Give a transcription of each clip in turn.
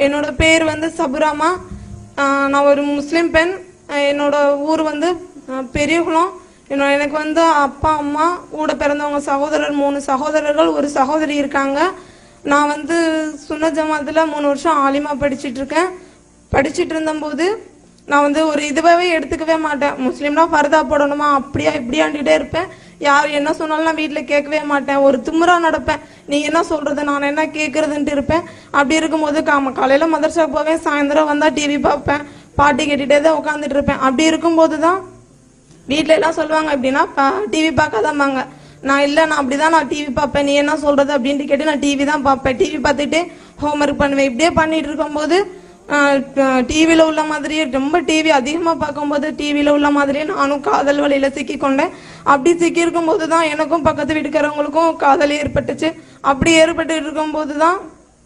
என்னோட பேர் வந்து சபுராமா ஆஹ் நான் ஒரு முஸ்லீம் பெண் ஆஹ் என்னோட ஊர் வந்து ஆஹ் பெரியகுளம் என்னோட எனக்கு வந்து அப்பா அம்மா கூட பிறந்தவங்க சகோதரர் மூணு சகோதரர்கள் ஒரு சகோதரி இருக்காங்க நான் வந்து சுன்ன ஜமாத்தில் மூணு வருஷம் ஆலிமா படிச்சிட்டு இருக்கேன் படிச்சிட்டு இருந்தபோது நான் வந்து ஒரு இதுவாகவே எடுத்துக்கவே மாட்டேன் முஸ்லீம்னா ஃபர்தா போடணுமா அப்படியா இப்படியாண்டிட்டே இருப்பேன் யார் என்ன சொன்னாலும் நான் வீட்டில் கேட்கவே மாட்டேன் ஒரு திமிரா நடப்பேன் நீ என்ன சொல்றது நான் என்ன கேட்கறதுன்ட்டு இருப்பேன் அப்படி இருக்கும்போது காம காலையில் மதரசாக்கு போவேன் சாயந்தரம் வந்தால் டிவி பார்ப்பேன் பாட்டி கேட்டுகிட்டே தான் உட்காந்துட்டு இருப்பேன் அப்படி இருக்கும்போது தான் வீட்ல எல்லாம் சொல்லுவாங்க எப்படின்னா டிவி பார்க்காதாம்பாங்க நான் இல்லை நான் அப்படிதான் நான் டிவி பார்ப்பேன் நீ என்ன சொல்றது அப்படின்ட்டு கேட்டு நான் டிவி தான் பார்ப்பேன் டிவி பார்த்துட்டு ஹோம்ஒர்க் பண்ணுவேன் இப்படியே பண்ணிட்டு இருக்கும்போது டிவியில் உள்ள மாதிரியே ரொம்ப டிவி அதிகமாக பார்க்கும்போது டிவியில் உள்ள மாதிரியே நானும் காதல் வழியில் சிக்கிக்கொண்டேன் அப்படி சிக்கி இருக்கும்போது தான் எனக்கும் பக்கத்து வீட்டுக்காரவங்களுக்கும் காதல் ஏற்பட்டுச்சு அப்படி ஏற்பட்டு இருக்கும்போது தான்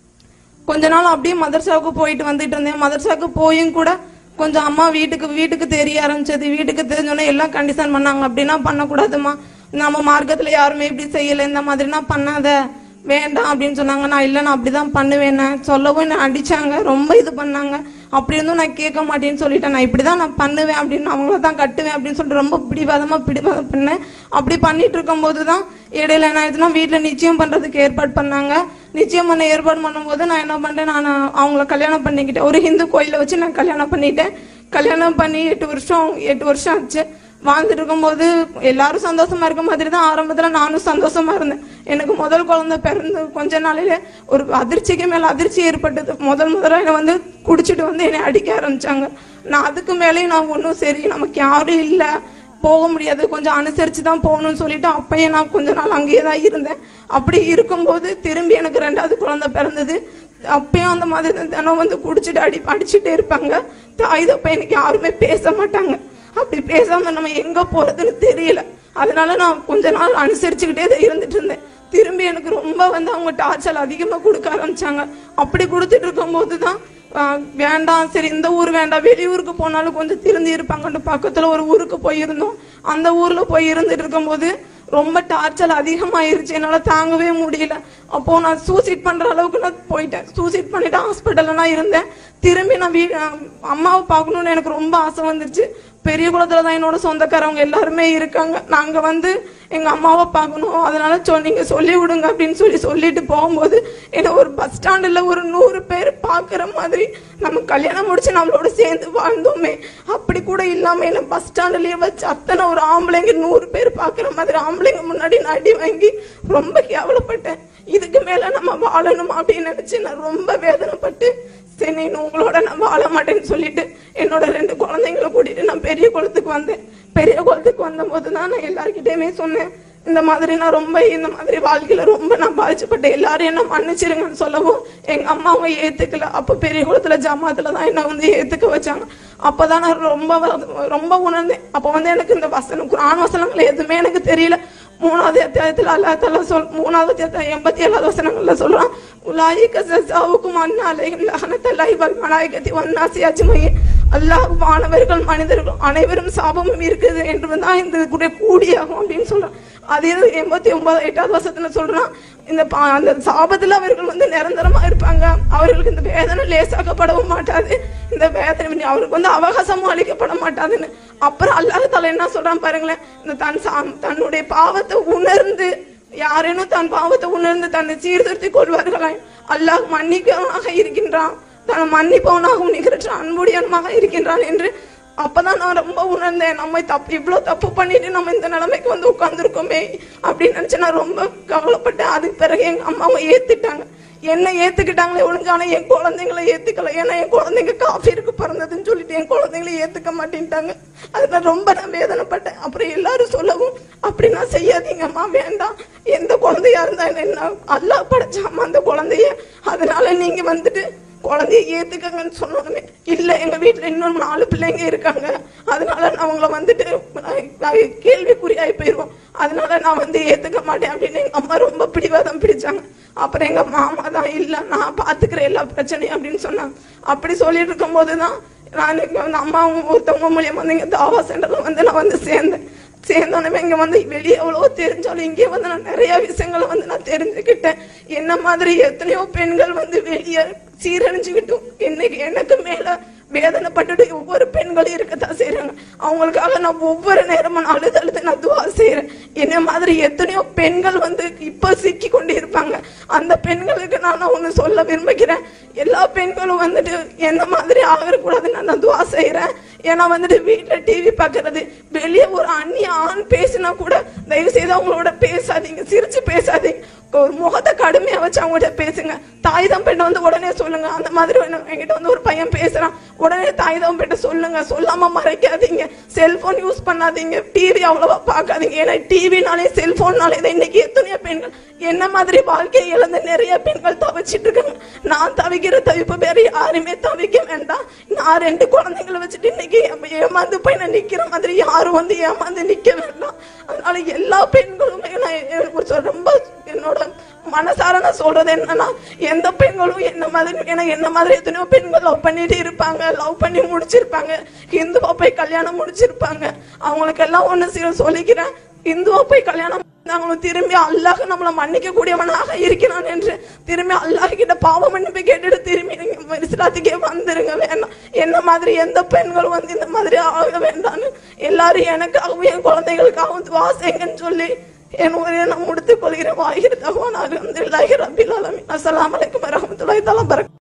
கொஞ்ச நாள் அப்படியே மதர்சாவுக்கு போயிட்டு வந்துட்டு இருந்தேன் மதர்சாவுக்கு போயும் கூட கொஞ்சம் அம்மா வீட்டுக்கு வீட்டுக்கு தெரிய ஆரம்பிச்சது வீட்டுக்கு தெரிஞ்சோன்னே எல்லாம் கண்டிஷன் பண்ணாங்க அப்படின்னா பண்ணக்கூடாதும்மா நம்ம மார்க்கத்துல யாருமே இப்படி செய்யல இந்த மாதிரினா பண்ணாத வேண்டாம் அப்படின்னு சொன்னாங்க நான் இல்லை நான் அப்படிதான் பண்ணுவேன் சொல்லவும் என்ன அடிச்சாங்க ரொம்ப இது பண்ணாங்க அப்படி இருந்தும் நான் கேட்க மாட்டேன்னு சொல்லிட்டேன் நான் இப்படிதான் நான் பண்ணுவேன் அப்படின்னு அவங்கள தான் கட்டுவேன் அப்படின்னு சொல்லிட்டு ரொம்ப பிடிவாதமா பிடிவாதம் பண்ணேன் அப்படி பண்ணிட்டு இருக்கும்போது தான் இடையில என்ன ஆயிடுச்சுன்னா வீட்டில் நிச்சயம் பண்றதுக்கு ஏற்பாடு பண்ணாங்க நிச்சயம் பண்ண ஏற்பாடு பண்ணும்போது நான் என்ன பண்ணிட்டேன் நான் அவங்கள கல்யாணம் பண்ணிக்கிட்டேன் ஒரு ஹிந்து கோயிலை வச்சு நான் கல்யாணம் பண்ணிட்டேன் கல்யாணம் பண்ணி எட்டு வருஷம் எட்டு வருஷம் ஆச்சு வாழ்ந்துட்டு இருக்கும்போது எல்லாரும் சந்தோஷமா இருக்க மாதிரி தான் ஆரம்பத்துல நானும் சந்தோஷமா இருந்தேன் எனக்கு முதல் குழந்தை பிறந்து கொஞ்ச நாளிலே ஒரு அதிர்ச்சிக்கு மேல அதிர்ச்சி ஏற்பட்டது முதல் முதல்ல என்னை வந்து குடிச்சிட்டு வந்து என்னை அடிக்க ஆரம்பிச்சாங்க நான் அதுக்கு மேலேயும் நான் ஒன்றும் சரி நமக்கு யாரும் இல்லை போக முடியாது கொஞ்சம் அனுசரிச்சு தான் போகணும்னு சொல்லிட்டு அப்பயே நான் கொஞ்ச நாள் அங்கேயே தான் இருந்தேன் அப்படி இருக்கும்போது திரும்பி எனக்கு ரெண்டாவது குழந்தை பிறந்தது அப்பயும் அந்த மாதிரி தான் தினம் வந்து குடிச்சிட்டு அடி அடிச்சுட்டே இருப்பாங்க தாய் தப்ப எனக்கு யாருமே பேச மாட்டாங்க அப்படி பேசாம நம்ம எங்க போறதுன்னு தெரியல அதனால நான் கொஞ்ச நாள் அனுசரிச்சுக்கிட்டே தான் இருந்துட்டு இருந்தேன் திரும்பி எனக்கு ரொம்ப வந்து அவங்க டார்ச்சர் அதிகமா கொடுக்க ஆரம்பிச்சாங்க அப்படி கொடுத்துட்டு இருக்கும்போது தான் ஆஹ், வேண்டாம் சரி இந்த ஊர் வேண்டாம் வெளியூருக்கு போனாலும் கொஞ்சம் திருந்தி இருப்பாங்கன்னு பக்கத்துல ஒரு ஊருக்கு போயிருந்தோம் அந்த ஊர்ல போய் இருந்துட்டு இருக்கும்போது ரொம்ப டார்ச்சர் அதிகமாயிருச்சு என்னால தாங்கவே முடியல அப்போ நான் சூசைட் பண்ற அளவுக்கு நான் போயிட்டேன் சூசைட் பண்ணிட்டு ஹாஸ்பிட்டல்ல நான் இருந்தேன் திரும்பி நான் வீ ஆஹ், அம்மாவை பார்க்கணும்னு எனக்கு ரொம்ப ஆசை வந்துருச்சு பெரிய குளத்துல தான் என்னோட சொந்தக்காரவங்க எல்லாருமே இருக்காங்க நாங்க வந்து எங்க அம்மாவை பார்க்கணும் அதனால சொ நீங்க சொல்லி விடுங்க அப்படின்னு சொல்லி சொல்லிட்டு போகும்போது என்ன ஒரு பஸ் ஸ்டாண்டுல ஒரு நூறு பேர் பாக்குற மாதிரி நம்ம கல்யாணம் முடிச்சு நம்மளோட சேர்ந்து வாழ்ந்தோமே அப்படி கூட இல்லாம என்ன பஸ் ஸ்டாண்டுலயே வச்சு அத்தனை ஒரு ஆம்பளைங்க நூறு பேர் பாக்குற மாதிரி ஆம்பளைங்க முன்னாடி நான் அடி வாங்கி ரொம்ப கேவலப்பட்டேன் இதுக்கு மேல நம்ம வாழணும் அப்படின்னு நினைச்சு நான் ரொம்ப வேதனைப்பட்டு சரி நீ உங்களோட நான் வாழ மாட்டேன்னு சொல்லிட்டு என்னோட ரெண்டு குழந்தைங்களை கூட்டிட்டு நான் பெரிய குளத்துக்கு வந்தேன் பெரிய குளத்துக்கு வந்தபோது தான் நான் எல்லார்கிட்டயுமே சொன்னேன் இந்த மாதிரி நான் ரொம்ப இந்த மாதிரி வாழ்க்கையில ரொம்ப நான் பாதிச்சுப்பட்டேன் எல்லாரும் என்ன மன்னிச்சிருங்கன்னு சொல்லவும் எங்க அம்மா அவங்க ஏத்துக்கல அப்ப பெரிய குளத்துல ஜமாத்துல தான் என்ன வந்து ஏத்துக்க வச்சாங்க அப்பதான் நான் ரொம்ப வ- ரொம்ப உணர்ந்தேன் அப்ப வந்து எனக்கு இந்த வசனம் குரான் வசனங்கள் எதுவுமே எனக்கு தெரியல மூணாவது அத்தியாயத்துல அல்லா தலா சொல் மூணாவது அத்தியாயம் எண்பத்தி ஏழாவது வசனங்கள்ல சொல்றான் உலாயிக்க ஜஸாவுக்கும் அண்ணா அலைஹிம் லஹனத்தல்லாஹி வல் மலாயிகத்தி வன்னாசி அஜ்மயின் அல்லாஹ் வானவர்கள் மனிதர்கள் அனைவரும் சாபமும் இருக்குது என்று தான் இந்த கூட கூடியாகும் அப்படின்னு சொல்றான் அதே எண்பத்தி ஒன்பது எட்டாவது வருஷத்துல சொல்றான் இந்த பா- அந்த சாபத்துல அவர்கள் வந்து நிரந்தரமா இருப்பாங்க அவர்களுக்கு இந்த வேதனை லேசாக்கப்படவும் மாட்டாது இந்த வேதனை அவருக்கு வந்து அவகாசமும் அளிக்கப்பட மாட்டாதுன்னு அப்புறம் அல்லாஹ் தலை என்ன சொல்றான் பாருங்களேன் இந்த தன் சா- தன்னுடைய பாவத்தை உணர்ந்து யாரேனும் தன் பாவத்தை உணர்ந்து தன்னை சீர்திருத்திக் கொள்வார்களாய் அல்லாஹ் மன்னிக்கவனாக இருக்கின்றான் தன் மன்னிப்பவனாகவும் நிகழ்ச்சி அன்புடையவனாக இருக்கின்றான் என்று அப்பதான் நான் ரொம்ப உணர்ந்தேன் நம்ம தப்பு இவ்வளவு தப்பு பண்ணிட்டு நம்ம இந்த நிலைமைக்கு வந்து உட்கார்ந்துருக்கோமே அப்படின்னு நினைச்சு நான் ரொம்ப கவலைப்பட்டேன் அதுக்கு பிறகு எங்க அம்மாவை ஏத்துட்டாங்க என்ன ஏத்துக்கிட்டாங்களே ஒழுங்கு ஆனா என் குழந்தைங்களை ஏத்துக்கல ஏன்னா என் குழந்தைங்க காஃபிருக்கு பிறந்ததுன்னு சொல்லிட்டு என் குழந்தைங்களை ஏத்துக்க மாட்டேன்ட்டாங்க அது நான் ரொம்ப நான் வேதனைப்பட்டேன் அப்புறம் எல்லாரும் சொல்லவும் அப்படி நான் செய்யாதீங்கம்மா வேண்டாம் எந்த குழந்தையா இருந்தா என்ன அல்லாஹ் படைச்சாமா அந்த குழந்தைய அதனால நீங்க வந்துட்டு குழந்தைய ஏத்துக்கங்கன்னு சொன்னோமே இல்ல எங்க வீட்டுல இன்னும் நாலு பிள்ளைங்க இருக்காங்க அதனால நான் அவங்கள வந்துட்டு நான் நான் கேள்விக்குறியாய் போயிருவோம் அதனால நான் வந்து ஏத்துக்க மாட்டேன் அப்படின்னு எங்க அம்மா ரொம்ப பிடிவாதம் பிடிச்சாங்க அப்புறம் எங்க மாமா தான் இல்ல நான் பாத்துக்கிறேன் எல்லா பிரச்சனையும் அப்படின்னு சொன்னாங்க அப்படி சொல்லிட்டு இருக்கும் போதுதான் நான் இங்க வந்து அம்மா அவங்க ஒருத்தவங்க மூலியமா வந்து இங்க தாவா சென்டர்ல வந்து நான் வந்து சேர்ந்தேன் சேர்ந்தோடனே இங்க வந்து வெளியே எவ்வளவோ தெரிஞ்சாலும் இங்கே வந்து நான் நிறைய விஷயங்களை வந்து நான் தெரிஞ்சுக்கிட்டேன் என்ன மாதிரி எத்தனையோ பெண்கள் வந்து வெளியே சீரழிஞ்சுக்கிட்டும் இன்னைக்கு எனக்கு மேல வேதனைப்பட்டுட்டு ஒவ்வொரு பெண்களும் இருக்கத்தான் செய்றாங்க அவங்களுக்காக நான் ஒவ்வொரு நேரமும் நான் அழுது அழுது நான் துவா செய்யறேன் என்ன மாதிரி எத்தனையோ பெண்கள் வந்து இப்ப சிக்கி கொண்டு இருப்பாங்க அந்த பெண்களுக்கு நான் ஒண்ணு சொல்ல விரும்புகிறேன் எல்லா பெண்களும் வந்துட்டு என்ன மாதிரி ஆகக்கூடாதுன்னு நான் துவா செய்யறேன் ஏன்னா வந்துட்டு வீட்டுல டிவி பார்க்கறது வெளியே ஒரு அந்நிய ஆண் பேசினா கூட தயவு செய்து அவங்களோட பேசாதீங்க சிரிச்சு பேசாதீங்க ஒரு முகத்தை கடுமையா வச்சு அவங்ககிட்ட பேசுங்க தாய் தம்பிட்ட வந்து உடனே சொல்லுங்க அந்த மாதிரி ஒண்ணு என்கிட்ட வந்து ஒரு பையன் பேசுறான் உடனே தாய் தம்பிட்ட சொல்லுங்க சொல்லாம மறைக்காதீங்க செல்போன் யூஸ் பண்ணாதீங்க டிவி அவ்வளவா பார்க்காதீங்க ஏன்னா டிவினாலே செல்போன்னாலே தான் இன்னைக்கு எத்தனையோ பெண்கள் என்ன மாதிரி வாழ்க்கையை இழந்து நிறைய பெண்கள் தவிச்சிட்டு இருக்காங்க நான் தவிக்கிற தவிப்பு வேற யாருமே தவிக்க வேண்டாம் நான் ரெண்டு குழந்தைங்களை வச்சுட்டு இன்னைக்கு ஏ- ஏமாந்து போய் நான் நிக்கிற மாதிரி யாரும் வந்து ஏமாந்து நிக்க வேண்டாம் அதனால எல்லா பெண்களுமே நான் எனக்கு சொ- ரொம்ப என்னோட மனசார நான் சொல்றது என்னன்னா எந்த பெண்களும் என்ன மாதிரி ஏன்னா என்ன மாதிரி எத்தனையோ பெண்கள் லவ் பண்ணிட்டு இருப்பாங்க லவ் பண்ணி முடிச்சிருப்பாங்க இந்துவா போய் கல்யாணம் முடிச்சிருப்பாங்க அவங்களுக்கு எல்லாம் ஒண்ணு சில சொல்லிக்கிறேன் இந்துவா போய் கல்யாணம் நாங்களும் திரும்பி அல்லாஹ் நம்மளை மன்னிக்க கூடியவனாக இருக்கிறான் என்று திரும்பி அல்லாஹ் கிட்ட பாவ மன்னிப்பு கேட்டுட்டு திரும்பி நீங்க இஸ்லாத்துக்கே வந்துருங்க வேணாம் என்ன மாதிரி எந்த பெண்களும் வந்து இந்த மாதிரி ஆக வேண்டாம்னு எல்லாரும் எனக்காகவும் என் குழந்தைகளுக்காகவும் துவா செய்யுங்கன்னு சொல்லி என் உரையை நான் முடித்துக் கொள்கிறேன் வாகிற தகவனாக ரபில் அலமின் அஸ்ஸலாமு அலைக்கும் வரஹ்மத்துல்லாஹி தஆலா பரக்